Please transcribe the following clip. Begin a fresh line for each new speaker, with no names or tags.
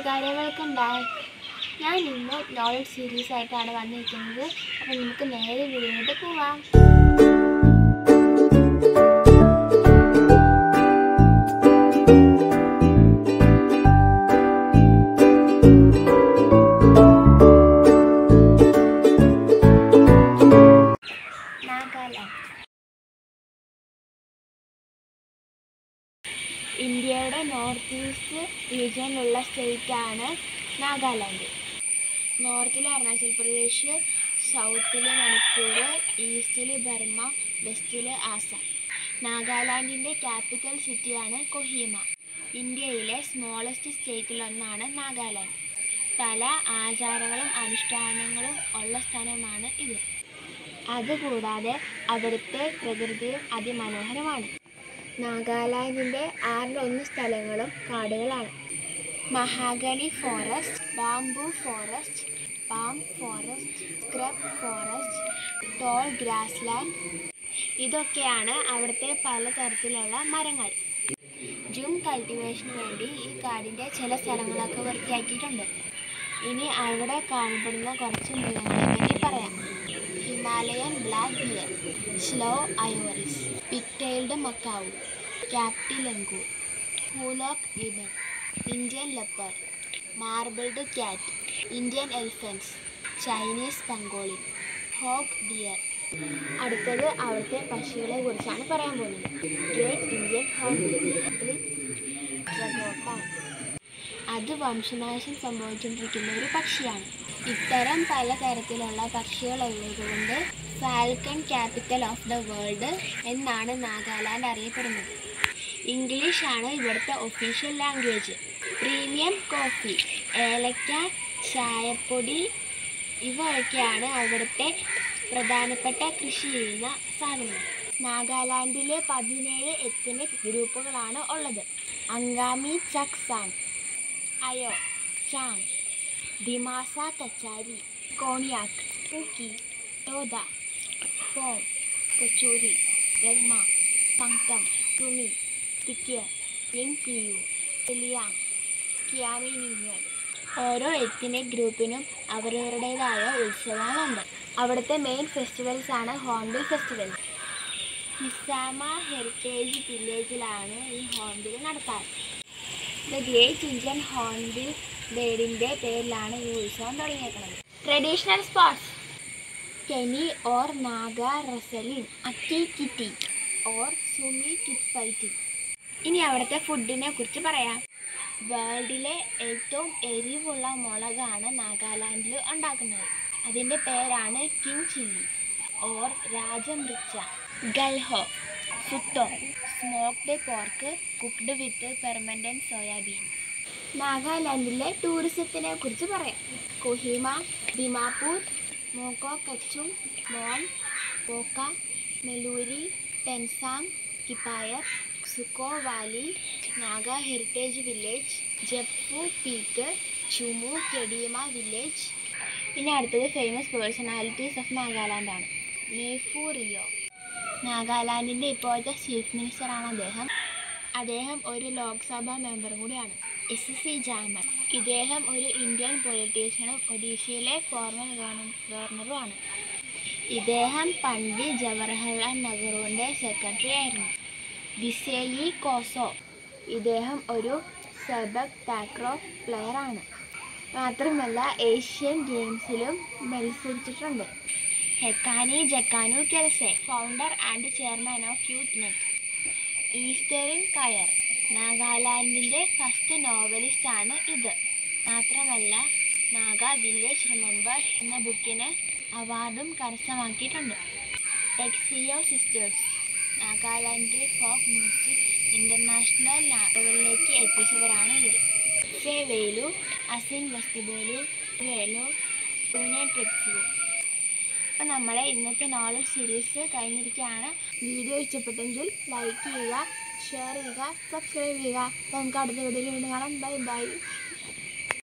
കൂട്ടുകാരെ welcome back ഞാൻ ഇന്ന് നോവൽ സീരീസ് ആയിട്ടാണ് വന്നിരിക്കുന്നത് അപ്പോൾ നമുക്ക് നേരെ വീഡിയോട്ട് പോവാം നാഗാലാൻഡ് ഇന്ത്യയുടെ നോർത്ത് ഈസ്റ്റ് റീജിയനിലുള്ള സ്റ്റേറ്റാണ് നാഗാലാൻഡ് നോർത്തിൽ അരുണാചൽ പ്രദേശ് സൗത്തിൽ മണിപ്പൂർ ഈസ്റ്റിൽ ബർമ്മ വെസ്റ്റിൽ ആസാം നാഗാലാൻഡിൻ്റെ ക്യാപിറ്റൽ സിറ്റിയാണ് കൊഹീമ ഇന്ത്യയിലെ സ്മോളസ്റ്റ് സ്റ്റേറ്റിലൊന്നാണ് നാഗാലാൻഡ് പല ആചാരങ്ങളും അനുഷ്ഠാനങ്ങളും ഉള്ള സ്ഥലമാണ് ഇത് അതുകൂടാതെ അവിടുത്തെ പ്രകൃതിയും അതിമനോഹരമാണ് നാഗാലാൻഡിൻ്റെ ആറിലൊന്ന് സ്ഥലങ്ങളും കാടുകളാണ് mahogany forest bamboo forest palm forest scrub forest tall grass land ഇതൊക്കെയാണ് അവിടുത്തെ പലതരത്തിലുള്ള മരങ്ങൾ ജൂം കൾട്ടിവേഷന് വേണ്ടി ഈ കാടിൻ്റെ ചില സ്ഥലങ്ങളൊക്കെ വൃത്തിയാക്കിയിട്ടുണ്ട് ഇനി അവിടെ കാണപ്പെടുന്ന കുറച്ച് മൃഗങ്ങളെ പറ്റി പറയാം Himalayan black bear slow loris pigtailed macaque capped langur hoolock gibbon Indian leopard marbled cat Indian elephants Chinese pangolin hog deer അടുത്തത് അവിടുത്തെ പക്ഷികളെ കുറിച്ചാണ് പറയാൻ പോകുന്നത് ഗ്രേറ്റ് ഇന്ത്യൻ ഹോൺബിൽ ട്രഗോപ്പാൻ അത് വംശനാശം സംഭവിച്ചുകൊണ്ടിരിക്കുന്ന ഒരു പക്ഷിയാണ് ഇത്തരം പലതരത്തിലുള്ള പക്ഷികളുള്ളതുകൊണ്ട് falcon capital of the world എന്നാണ് നാഗാലാൻഡ് അറിയപ്പെടുന്നത് ഇംഗ്ലീഷ് ആണ് ഇവിടുത്തെ ഒഫീഷ്യൽ ലാംഗ്വേജ് പ്രീമിയം കോഫി ഏലക്ക ചായപ്പൊടി ഇവയൊക്കെയാണ് അവിടുത്തെ പ്രധാനപ്പെട്ട കൃഷി ചെയ്യുന്ന സാധനങ്ങൾ നാഗാലാൻഡിലെ പതിനേഴ് എത്നിക് ഗ്രൂപ്പുകളാണ് ഉള്ളത് അങ്കാമി ചക്സാങ് അയോ ചാങ് ദിമാസ കച്ചാരി കോണിയാക്ക് പൂക്കി ടോദ ഫോം കൊച്ചൂരി രഗ്മ സംകം തുമി തിക്കിയ യങ് എലിയാങ് കിയാമി ന്യൂയർ ഓരോ എത്തിനിക് ഗ്രൂപ്പിനും അവരവരുടേതായ ഉത്സവങ്ങളുണ്ട് അവിടുത്തെ മെയിൻ ഫെസ്റ്റിവൽസ് ആണ് ഹോൺബിൽ ഫെസ്റ്റിവൽ മിസാമ ഹെറിറ്റേജ് വില്ലേജിലാണ് ഈ ഹോൺബിൽ നടത്താറ് ദ ഗ്രേറ്റ് ഇന്ത്യൻ ഹോൺബിൽ ബേഡിൻ്റെ പേരിലാണ് ഈ ഉത്സവം തുടങ്ങിയേക്കുന്നത് traditional sports Kene or Naga wrestling Aki Kiti or Sumi kick fighting ഇനി അവിടുത്തെ ഫുഡിനെ കുറിച്ച് പറയാം വേൾഡിലെ ഏറ്റവും എരിവുള്ള മുളകാണ് നാഗാലാൻഡിൽ ഉണ്ടാക്കുന്നത് അതിൻ്റെ പേരാണ് king chilli or Raja Mircha Galho സുട്ടോ smoked pork cooked with permanent soyabean നാഗാലാൻഡിലെ ടൂറിസത്തിനെ കുറിച്ച് പറയാം Kohima Dimapur മോക്കോ Mokokchung Mon Phek Meluri Tuensang Kiphire Dzukou valley Naga heritage village Japfu peak Chumukedima village പിന്നെ അടുത്തത് ഫേമസ് പേഴ്സണാലിറ്റീസ് ഓഫ് നാഗാലാൻഡ് ആണ് നേഫു റിയോ നാഗാലാൻഡിൻ്റെ ഇപ്പോഴത്തെ ചീഫ് മിനിസ്റ്ററാണ് അദ്ദേഹം അദ്ദേഹം ഒരു ലോക്സഭാ മെമ്പർ കൂടിയാണ് എസ് സി ജാമൻ ഇദ്ദേഹം ഒരു ഇന്ത്യൻ പൊളിറ്റീഷ്യനും ഒഡീഷയിലെ ഫോർമർ ഗവർണറുമാണ് ഇദ്ദേഹം പണ്ഡിറ്റ് ജവഹർലാൽ നെഹ്റുവിൻ്റെ സെക്രട്ടറി ആയിരുന്നു വിസേയി കോസോ ഇദ്ദേഹം ഒരു സെബക് ടാക്രോ പ്ലെയറാണ് മാത്രമല്ല ഏഷ്യൻ ഗെയിംസിലും മത്സരിച്ചിട്ടുണ്ട് Hekani Jakhalu Kense founder and chairman of youth net Easterine Kire നാഗാലാൻഡിൻ്റെ ഫസ്റ്റ് നോവലിസ്റ്റാണ് ഇത് മാത്രമല്ല നാഗ വില്ലേജ് റിമെമ്പർ എന്ന ബുക്കിന് അവാർഡും കരസ്ഥമാക്കിയിട്ടുണ്ട് Tetseo sisters Nagaland folk music international ലെവലിലേക്ക് എത്തിച്ചവരാണ് ഇവർ സേ വേലു അസിൻ വസ്തുബോലു വേലു പൂനെ ട്രിപ്സു അപ്പോൾ നമ്മളെ ഇന്നത്തെ നോളജ് സീരീസ് കഴിഞ്ഞിരിക്കുകയാണ് വീഡിയോ ഇഷ്ടപ്പെട്ടെങ്കിൽ ലൈക്ക് ചെയ്യുക ഷെയർ ചെയ്യുക സബ്സ്ക്രൈബ് ചെയ്യുക അപ്പോൾ നമുക്ക് അടുത്ത വീഡിയോയിൽ വീണ്ടും കാണാം ബൈ ബൈ